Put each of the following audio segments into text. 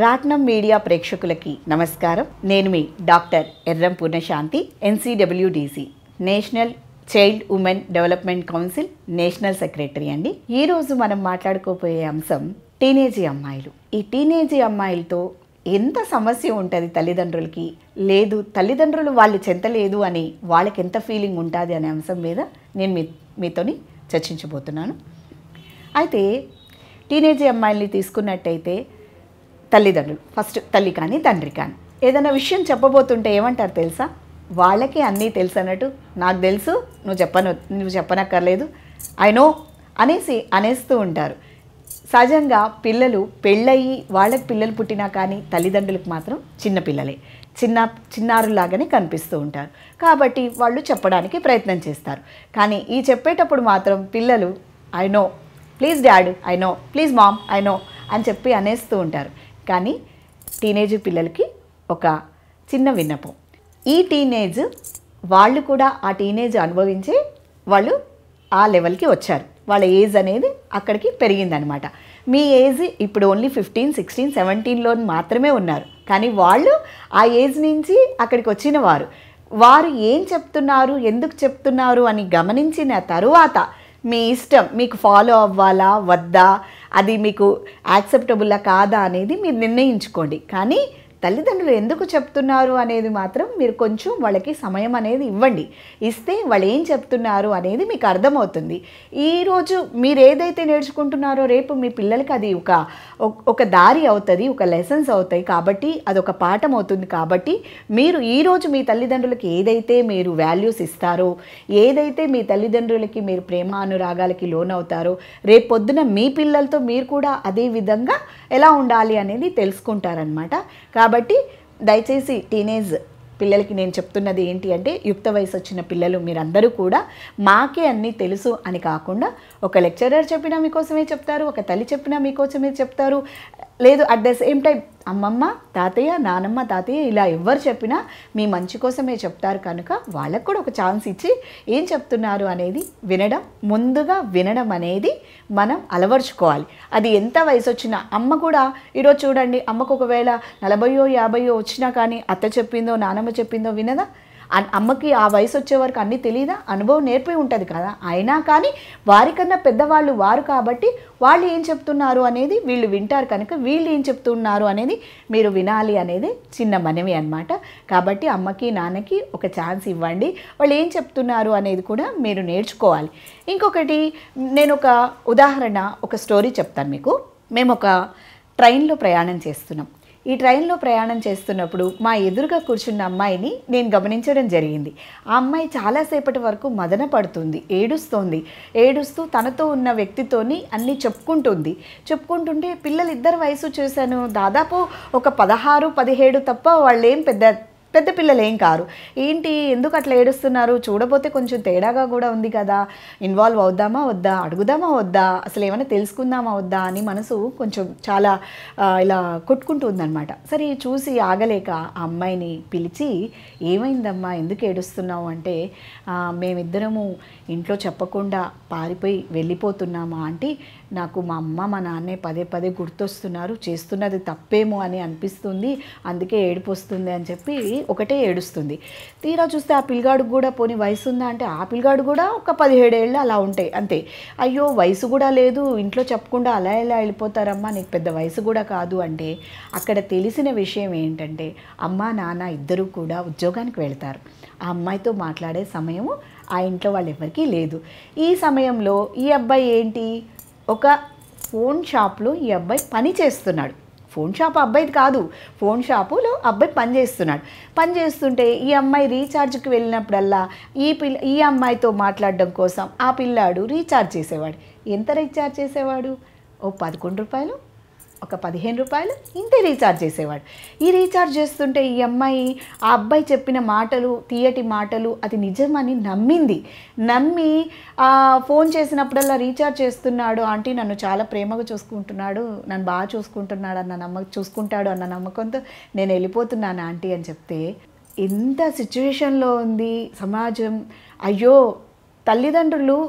రాట్నం మీడియా ప్రేక్షకులకి నమస్కారం నేను మీ doctor Erram Purnashanti NCWDC national child women development council national secretary అండి ఈరోజు మనం మాట్లాడుకోబోయే అంశం టీనేజీ అమ్మాయిలు ఈ టీనేజీ అమ్మాయిలతో ఎంత సమస్య ఉంటుంది తల్లిదండ్రులకి లేదు తల్లిదండ్రులు వాళ్ళు చెంతలేదు అని వాళ్ళకి ఎంత ఫీలింగ్ ఉంటుంది అనే అంశం మీద నేను మీ మీతోని చర్చించబోతున్నాను అయితే టీనేజీ అమ్మాయిల్ని తీసుకున్నట్టయితే తల్లిదండ్రులు ఫస్ట్ తల్లి కానీ తండ్రి కానీ ఏదైనా విషయం చెప్పబోతుంటే ఏమంటారు తెలుసా వాళ్ళకి అన్నీ తెలుసు అన్నట్టు నాకు తెలుసు నువ్వు చెప్పను నువ్వు చెప్పనక్కర్లేదు ఐ నో అనేసి అనేస్తూ ఉంటారు సహజంగా పిల్లలు పెళ్ళయి వాళ్ళకి పిల్లలు పుట్టినా కానీ తల్లిదండ్రులకు మాత్రం చిన్న పిల్లలే చిన్న చిన్నారులాగానే కనిపిస్తూ ఉంటారు కాబట్టి వాళ్ళు చెప్పడానికి ప్రయత్నం చేస్తారు కానీ ఈ చెప్పేటప్పుడు మాత్రం పిల్లలు I know please dad I know please mom I know అని చెప్పి అనేస్తూ ఉంటారు కానీ టీనేజ్ పిల్లలకి ఒక చిన్న విన్నపం ఈ టీనేజ్ వాళ్ళు కూడా ఆ టీనేజ్ అనుభవించే వాళ్ళు ఆ లెవెల్కి వచ్చారు వాళ్ళ ఏజ్ అనేది అక్కడికి పెరిగిందనమాట మీ ఏజ్ ఇప్పుడు ఓన్లీ ఫిఫ్టీన్ సిక్స్టీన్ సెవెంటీన్లో మాత్రమే ఉన్నారు కానీ వాళ్ళు ఆ ఏజ్ నుంచి అక్కడికి వచ్చిన వారు వారు ఏం చెప్తున్నారు ఎందుకు చెప్తున్నారు అని గమనించిన తరువాత మీ ఇష్టం మీకు ఫాలో అవ్వాలా వద్దా అది మీకు యాక్సెప్టబుల్లా కాదా అనేది మీరు నిర్ణయించుకోండి కానీ తల్లిదండ్రులు ఎందుకు చెప్తున్నారు అనేది మాత్రం మీరు కొంచెం వాళ్ళకి సమయం అనేది ఇవ్వండి ఇస్తే వాళ్ళు ఏం చెప్తున్నారు అనేది మీకు అర్థమవుతుంది ఈరోజు మీరు ఏదైతే నేర్చుకుంటున్నారో రేపు మీ పిల్లలకి అది ఒక ఒక దారి అవుతుంది ఒక లెసన్స్ అవుతాయి కాబట్టి అదొక పాఠం అవుతుంది కాబట్టి మీరు ఈరోజు మీ తల్లిదండ్రులకి ఏదైతే మీరు వాల్యూస్ ఇస్తారో ఏదైతే మీ తల్లిదండ్రులకి మీరు ప్రేమ అనురాగాలకి లోన్ అవుతారో రేపు పొద్దున మీ పిల్లలతో మీరు కూడా అదే విధంగా ఎలా ఉండాలి అనేది తెలుసుకుంటారనమాట కాబట్టి దయచేసి టీనేజ్ పిల్లలకి నేను చెప్తున్నది ఏంటి అంటే యుక్త వయసు వచ్చిన పిల్లలు మీరందరూ కూడా మాకే అన్నీ తెలుసు అని కాకుండా ఒక లెక్చరర్ చెప్పినా మీకోసమే చెప్తారు ఒక తల్లి చెప్పినా మీకోసమే చెప్తారు లేదు అట్ ద సేమ్ టైం అమ్మమ్మ తాతయ్య నానమ్మ తాతయ్య ఇలా ఎవరు చెప్పినా మీ మంచి కోసమే చెప్తారు కనుక వాళ్ళకు కూడా ఒక ఛాన్స్ ఇచ్చి ఏం చెప్తున్నారు అనేది వినడం ముందుగా వినడం అనేది మనం అలవర్చుకోవాలి అది ఎంత వయసు వచ్చినా అమ్మ కూడా ఈరోజు చూడండి అమ్మకు ఒకవేళ నలభయో యాభయో వచ్చినా కానీ అత్త చెప్పిందో నానమ్మ చెప్పిందో వినదా అన్- అమ్మకి ఆ వయసు వచ్చే వరకు అన్నీ తెలియదా అనుభవం నేర్పి ఉంటుంది కదా అయినా కానీ వారికన్నా పెద్దవాళ్ళు వారు కాబట్టి వాళ్ళు ఏం చెప్తున్నారు అనేది వీళ్ళు వింటారు కనుక వీళ్ళు ఏం చెప్తున్నారు అనేది మీరు వినాలి అనేది చిన్న మనవి అన్నమాట కాబట్టి అమ్మకి నాన్నకి ఒక ఛాన్స్ ఇవ్వండి వాళ్ళు ఏం చెప్తున్నారు అనేది కూడా మీరు నేర్చుకోవాలి ఇంకొకటి నేను ఒక ఉదాహరణ ఒక స్టోరీ చెప్తాను మీకు మేము ఒక ట్రైన్లో ప్రయాణం చేస్తున్నాం ఈ ట్రైన్లో ప్రయాణం చేస్తున్నప్పుడు మా ఎదురుగా కూర్చున్న అమ్మాయిని నేను గమనించడం జరిగింది ఆ అమ్మాయి చాలాసేపటి వరకు మదన పడుతుంది ఏడుస్తోంది ఏడుస్తూ తనతో ఉన్న వ్యక్తితోని అన్నీ చెప్పుకుంటుంది చెప్పుకుంటుంటే పిల్లలు ఇద్దరు వయసు చూశాను దాదాపు ఒక పదహారు పదిహేడు తప్ప వాళ్ళు ఏం పెద్ద పెద్ద పిల్లలు ఏం కారు ఏంటి ఎందుకు అట్లా ఏడుస్తున్నారు చూడబోతే కొంచెం తేడాగా కూడా ఉంది కదా ఇన్వాల్వ్ అవుదామా వద్దా అడుగుదామా వద్దా అసలు ఏమైనా తెలుసుకుందామా వద్దా అని మనసు కొంచెం చాలా ఆ, ఇలా కొట్టుకుంటూ ఉందన్నమాట సరే చూసి ఆగలేక ఆ అమ్మాయిని పిలిచి ఏమైందమ్మా ఎందుకు ఏడుస్తున్నావు అంటే "ఆ, మేమిద్దరము ఇంట్లో చెప్పకుండా పారిపోయి వెళ్ళిపోతున్నామా అంటే నాకు మా అమ్మ మా నాన్నే పదే పదే గుర్తొస్తున్నారు చేస్తున్నది తప్పేమో అని అనిపిస్తుంది అందుకే ఏడుపు వస్తుంది అని చెప్పి ఒకటే ఏడుస్తుంది తీరా చూస్తే ఆ పిల్లగాడికి కూడా పోనీ వయసు ఉందా అంటే ఆ పిల్లగాడు కూడా ఒక పదిహేడేళ్ళు అలా ఉంటాయి అంతే అయ్యో వయసు కూడా లేదు ఇంట్లో చెప్పకుండా అలా ఎలా వెళ్ళిపోతారమ్మా నీకు పెద్ద వయసు కూడా కాదు అంటే అక్కడ తెలిసిన విషయం ఏంటంటే అమ్మ నాన్న ఇద్దరూ కూడా ఉద్యోగానికి వెళ్తారు ఆ అమ్మాయితో మాట్లాడే సమయము ఆ ఇంట్లో వాళ్ళు ఎవరికీ లేదు ఈ సమయంలో ఈ అబ్బాయి ఏంటి ఒక ఫోన్ షాప్లో ఈ అబ్బాయి పని చేస్తున్నాడు ఫోన్ షాప్ అబ్బాయిది కాదు ఫోన్ షాపులో అబ్బాయి పని చేస్తున్నాడు పని చేస్తుంటే ఈ అమ్మాయి రీఛార్జ్కి వెళ్ళినప్పుడల్లా ఈ పిల్ల ఈ అమ్మాయితో మాట్లాడడం కోసం ఆ పిల్లాడు రీఛార్జ్ చేసేవాడు ఎంత రీఛార్జ్ చేసేవాడు ఓ పదకొండు రూపాయలు ఒక పదిహేను రూపాయలు ఇంతే రీఛార్జ్ చేసేవాడు ఈ రీఛార్జ్ చేస్తుంటే ఈ అమ్మాయి ఆ అబ్బాయి చెప్పిన మాటలు తీయటి మాటలు అది నిజమని నమ్మింది నమ్మి ఆ, ఫోన్ చేసినప్పుడల్లా రీఛార్జ్ చేస్తున్నాడు ఆంటీ నన్ను చాలా ప్రేమగా చూసుకుంటున్నాడు నన్ను బాగా చూసుకుంటున్నాడు అన్న నమ్మకం చూసుకుంటాడు అన్న నమ్మకంతో నేను వెళ్ళిపోతున్నాను ఆంటీ అని చెప్తే ఎంత సిచ్యువేషన్లో ఉంది సమాజం అయ్యో తల్లిదండ్రులు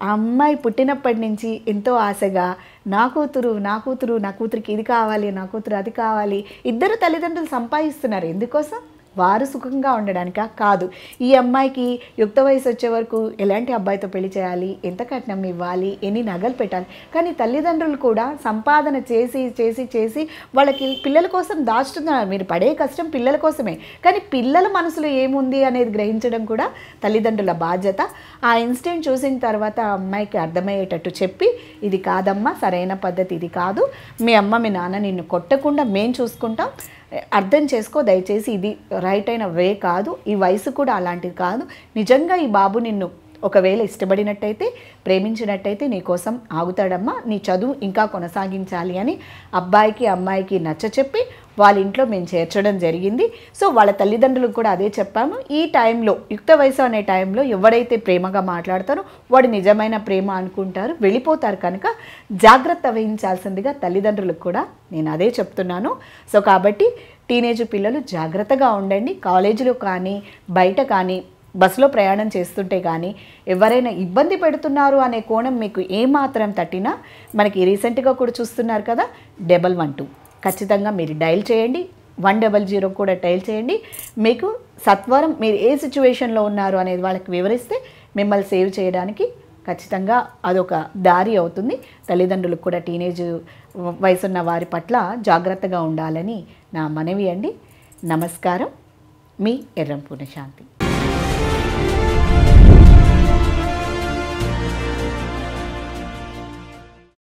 ఆ అమ్మాయి పుట్టినప్పటి నుంచి ఎంతో ఆశగా నా కూతురు నా కూతురు నా కూతురికి ఇది కావాలి నా కూతురు అది కావాలి ఇద్దరు తల్లిదండ్రులు సంపాదిస్తున్నారు ఎందుకోసం వారు సుఖంగా ఉండడానికా కాదు ఈ అమ్మాయికి యుక్త వయసు వచ్చే వరకు ఎలాంటి అబ్బాయితో పెళ్లి చేయాలి ఎంత కట్నం ఇవ్వాలి ఎన్ని నగలు పెట్టాలి కానీ తల్లిదండ్రులు కూడా సంపాదన చేసి చేసి చేసి వాళ్ళకి పిల్లల కోసం దాచుతున్నారు మీరు పడే కష్టం పిల్లల కోసమే కానీ పిల్లల మనసులో ఏముంది అనేది గ్రహించడం కూడా తల్లిదండ్రుల బాధ్యత ఆ ఇన్సిడెంట్ చూసిన తర్వాత ఆ అమ్మాయికి అర్థమయ్యేటట్టు చెప్పి ఇది కాదమ్మా సరైన పద్ధతి ఇది కాదు మీ అమ్మ మీ నాన్న నిన్ను కొట్టకుండా మేము చూసుకుంటాం అర్థం చేసుకో దయచేసి ఇది రైట్ అయిన వే కాదు ఈ వయసు కూడా అలాంటిది కాదు నిజంగా ఈ బాబు నిన్ను ఒకవేళ ఇష్టపడినట్టయితే ప్రేమించినట్టయితే నీ కోసం ఆగుతాడమ్మా నీ చదువు ఇంకా కొనసాగించాలి అని అబ్బాయికి అమ్మాయికి నచ్చ చెప్పి వాళ్ళ ఇంట్లో మేము చేర్చడం జరిగింది సో వాళ్ళ తల్లిదండ్రులకు కూడా అదే చెప్పాము ఈ టైంలో యుక్త వయసు అనే టైంలో ఎవరైతే ప్రేమగా మాట్లాడతారో వాడు నిజమైన ప్రేమ అనుకుంటారు వెళ్ళిపోతారు కనుక జాగ్రత్త వహించాల్సిందిగా తల్లిదండ్రులకు కూడా నేను అదే చెప్తున్నాను సో కాబట్టి టీనేజ్ పిల్లలు జాగ్రత్తగా ఉండండి కాలేజీలో కానీ బయట కానీ బస్సులో ప్రయాణం చేస్తుంటే కానీ ఎవరైనా ఇబ్బంది పెడుతున్నారు అనే కోణం మీకు ఏమాత్రం తట్టినా మనకి రీసెంట్గా కూడా చూస్తున్నారు కదా డబల్ వన్ టూ ఖచ్చితంగా మీరు డైల్ చేయండి వన్ డబల్ జీరో కూడా డైల్ చేయండి మీకు సత్వరం మీరు ఏ సిచ్యువేషన్లో ఉన్నారు అనేది వాళ్ళకి వివరిస్తే మిమ్మల్ని సేవ్ చేయడానికి ఖచ్చితంగా అదొక దారి అవుతుంది తల్లిదండ్రులకు కూడా టీనేజ్ వయసున్న వారి పట్ల జాగ్రత్తగా ఉండాలని నా మనవి అండి నమస్కారం మీ ఎర్రం పూర్ణశాంతి